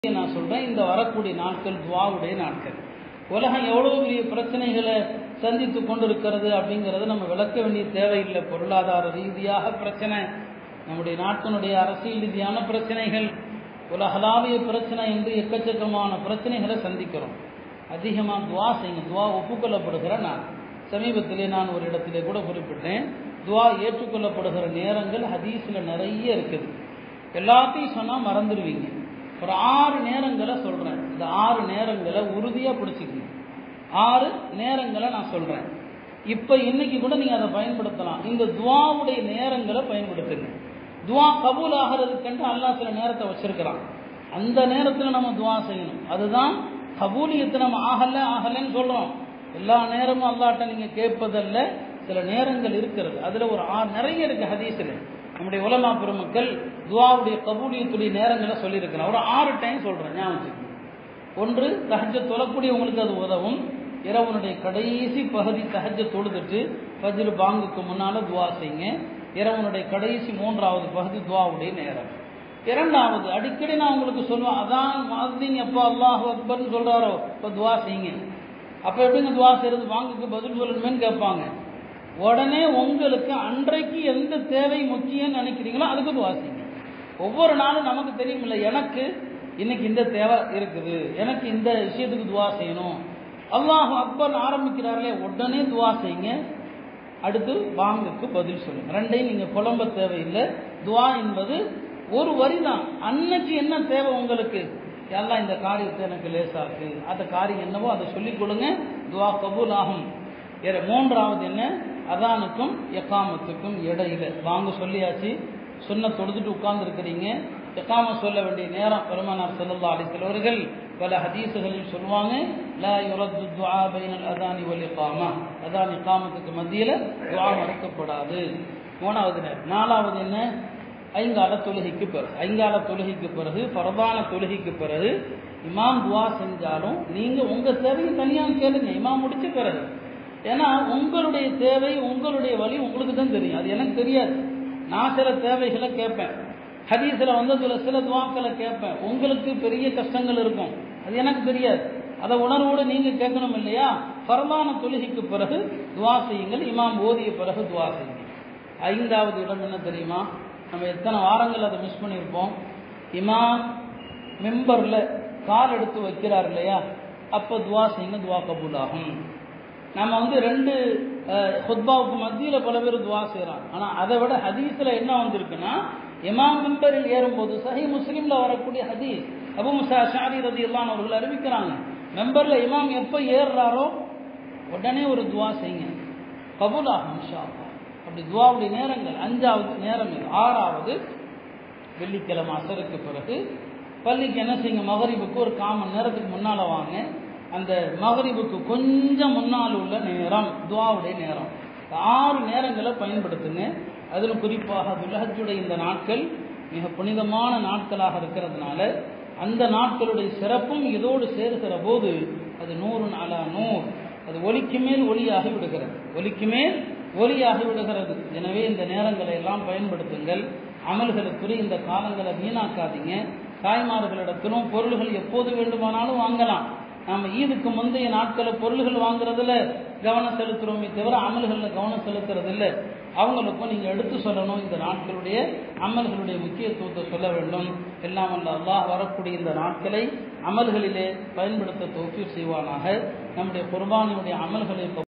நான் சொல்றேன் இந்த வரக்கூடிய நாட்கள் துவாவுடைய நாட்கள் உலகம் எவ்வளவு பெரிய பிரச்சனைகளை சந்தித்து கொண்டிருக்கிறது அப்படிங்கிறத நம்ம விளக்க வேண்டிய தேவையில்லை பொருளாதார ரீதியாக பிரச்சனை நம்முடைய நாட்டினுடைய அரசியல் ரீதியான பிரச்சனைகள் உலகளாவிய பிரச்சனை என்று எக்கச்சக்கமான பிரச்சனைகளை சந்திக்கிறோம் அதிகமாக துவா செய்யுங்க துவா ஒப்புக்கொள்ளப்படுகிற நான் சமீபத்திலே நான் ஒரு இடத்திலே கூட குறிப்பிட்டேன் துவா ஏற்றுக்கொள்ளப்படுகிற நேரங்கள் ஹதீஸில் நிறைய இருக்குது எல்லாத்தையும் சொன்னால் மறந்துடுவீங்க ஒரு ஆறு நேரங்களை சொல்கிறேன் இந்த ஆறு நேரங்களை உறுதியாக பிடிச்சிக்கங்க ஆறு நேரங்களை நான் சொல்கிறேன் இப்போ இன்னைக்கு கூட நீங்கள் அதை பயன்படுத்தலாம் இந்த துவாவுடைய நேரங்களை பயன்படுத்துங்க துவா கபூல் ஆகிறதுக்கென்று அல்லாஹ் சில நேரத்தை வச்சிருக்கிறான் அந்த நேரத்தில் நம்ம துவா செய்யணும் அதுதான் கபூலியத்தை நம்ம ஆகல ஆகலன்னு சொல்கிறோம் எல்லா நேரமும் அல்லாட்ட நீங்கள் கேட்பதல்ல சில நேரங்கள் இருக்கிறது அதில் ஒரு ஆறு நிறைய இருக்கு ஹதீஸில் நம்முடைய உலமா பெருமக்கள் துவாவுடைய கபூலியத்துடைய நேரங்களை சொல்லியிருக்கிறான் ஒரு ஆறு டைம் சொல்கிறேன் ஞாபகம் ஒன்று தஹஜ தொழக்கூடியவங்களுக்கு அது உதவும் இரவனுடைய கடைசி பகுதி தஹஜ தொழுதுட்டு ஃபஜ்ர் பாங்குக்கு முன்னால் துவா செய்யுங்க இரவனுடைய கடைசி மூன்றாவது பகுதி துவாவுடைய நேரம் இரண்டாவது அடிக்கடி நான் உங்களுக்கு சொல்லுவேன் அதான் மாதிரிங்க எப்போ அல்லாஹ் அக்பர்னு சொல்கிறாரோ இப்போ துவா செய்யுங்க அப்போ எப்படிங்க துவா செய்கிறது வாங்குக்கு பதில் சொல்லணுமேன்னு கேட்பாங்க உடனே உங்களுக்கு அன்றைக்கு எந்த தேவை முக்கியம்னு நினைக்கிறீங்களோ அதுக்கு துவா செய்யுங்க ஒவ்வொரு நாளும் நமக்கு தெரியுமில்ல எனக்கு இன்னைக்கு இந்த தேவை இருக்குது எனக்கு இந்த விஷயத்துக்கு துவா செய்யணும் அல்லாஹ் அக்பர் ஆரம்பிக்கிறார்களே உடனே துவா செய்யுங்க அடுத்து வாங்குக்கு பதில் சொல்லுங்க ரெண்டையும் நீங்க குழம்ப தேவையில்லை துவா என்பது ஒரு வரி தான் அன்னைக்கு என்ன தேவை உங்களுக்கு எல்லாம் இந்த காரியத்தை எனக்கு லேசாக்கு அந்த காரியம் என்னவோ அதை சொல்லிக் கொடுங்க துவா கபூல் ஆகும் வேற மூன்றாவது என்ன அதானுக்கும் எக்காமத்துக்கும் இடையில வாங்க சொல்லியாச்சு சொன்ன தொடுத்துட்டு உட்கார்ந்து இருக்கிறீங்க எக்காம சொல்ல வேண்டிய நேரம் பெருமானார் செல்லல்லா அலித்தலவர்கள் பல ஹதீசுகளில் சொல்லுவாங்க லா யுரத்து துஆ பைனல் அதானி வல் இகாமா அதான் இகாமத்துக்கு மத்தியில் துஆ மறுக்கப்படாது மூணாவது நேரம் நாலாவது என்ன ஐங்கால தொழுகைக்கு பிறகு ஐங்கால தொழுகைக்கு பிறகு பரதான தொழுகைக்கு பிறகு இமாம் துவா செஞ்சாலும் நீங்க உங்க தேவையை தனியாக கேளுங்க இமாம் முடிச்ச பிறகு ஏன்னா உங்களுடைய தேவை உங்களுடைய வழி உங்களுக்கு தான் தெரியும் அது எனக்கு தெரியாது நான் சில தேவைகளை கேட்பேன் ஹதீஸில் வந்ததுல சில துவாக்களை கேட்பேன் உங்களுக்கு பெரிய கஷ்டங்கள் இருக்கும் அது எனக்கு தெரியாது அதை உணர்வோடு நீங்கள் கேட்கணும் இல்லையா பரவான தொழுகைக்கு பிறகு துவா செய்யுங்கள் இமாம் ஓதிய பிறகு துவா செய்யுங்கள் ஐந்தாவது இடம் என்ன தெரியுமா நம்ம எத்தனை வாரங்கள் அதை மிஸ் பண்ணியிருப்போம் இமாம் மெம்பரில் கால் எடுத்து வைக்கிறார் இல்லையா அப்போ துவா செய்யுங்க துவா கபூல் ஆகும் நம்ம வந்து ரெண்டு ஹுத்பாவுக்கு மத்தியில் பல பேர் துவா செய்கிறாங்க ஆனால் அதை விட ஹதீஸில் என்ன வந்திருக்குன்னா இமாம் மெம்பரில் ஏறும்போது சஹி முஸ்லீமில் வரக்கூடிய ஹதீஸ் அபு முசா ஷாரி ரதி எல்லாம் அவர்கள் அறிவிக்கிறாங்க மெம்பரில் இமாம் எப்போ ஏறுறாரோ உடனே ஒரு துவா செய்யுங்க கபூல் ஆகும் இன்ஷா அப்படி துவாவுடைய நேரங்கள் அஞ்சாவது நேரம் ஆறாவது வெள்ளிக்கிழமை அசருக்கு பிறகு பள்ளிக்கு என்ன செய்யுங்க மகரிபுக்கு ஒரு காமன் நேரத்துக்கு முன்னால் வாங்க அந்த மகரிபுக்கு கொஞ்சம் முன்னால் உள்ள நேரம் துவாவுடைய நேரம் ஆறு நேரங்களை பயன்படுத்துங்க அதிலும் குறிப்பாக துலகத்துடைய இந்த நாட்கள் மிக புனிதமான நாட்களாக இருக்கிறதுனால அந்த நாட்களுடைய சிறப்பும் இதோடு சேர்கிற போது அது நூறு நாளா நூறு அது ஒலிக்கு மேல் ஒளியாகி விடுகிறது ஒலிக்கு மேல் ஒலியாகி விடுகிறது எனவே இந்த நேரங்களை எல்லாம் பயன்படுத்துங்கள் அமல்களுக்குரிய இந்த காலங்களை வீணாக்காதீங்க தாய்மார்களிடத்திலும் பொருள்கள் எப்போது வேண்டுமானாலும் வாங்கலாம் நாம் ஈதுக்கு முந்தைய நாட்களில் பொருள்கள் வாங்குறதுல கவனம் செலுத்துகிறோமே தவிர அமல்களில் கவனம் செலுத்துறது இல்லை அவங்களுக்கும் நீங்கள் எடுத்து சொல்லணும் இந்த நாட்களுடைய அமல்களுடைய முக்கியத்துவத்தை சொல்ல வேண்டும் எல்லாம் அல்ல அல்லாஹ் வரக்கூடிய இந்த நாட்களை அமல்களிலே பயன்படுத்த தோஃபீர் செய்வானாக நம்முடைய குர்பானியுடைய அமல்களை